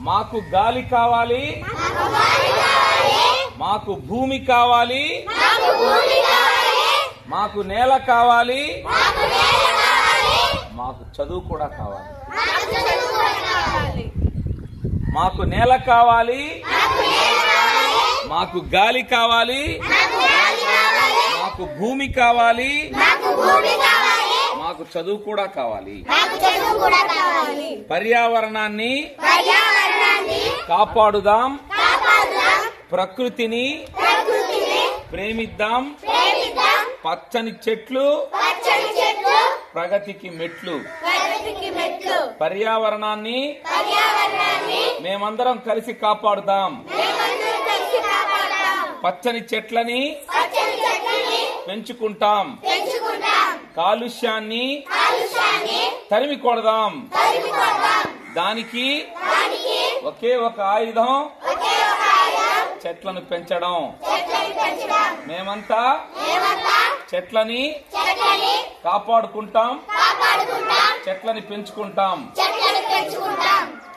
మాకు గాలి కావాలి మాకు భూమి కావాలి మాకు నేల కావాలి మాకు చదువు కూడా కావాలి మాకు నేల కావాలి మాకు గాలి కావాలి మాకు భూమి కావాలి మాకు చదువు కూడా కావాలి పర్యావరణాన్ని కాపాడుదాం ప్రకృతిని ప్రేమిద్దాం పచ్చని చెట్లు ప్రగతికి మెట్లు పర్యావరణాన్ని మేమందరం కలిసి కాపాడుదాం పచ్చని చెట్లని పెంచుకుంటాం కాలుష్యాన్ని తరిమి కొడదాం దానికి ఒకే ఒక ఆయుధం చెట్లను పెంచడం మేమంతా చెట్లని కాపాడుకుంటాం చెట్లని పెంచుకుంటాం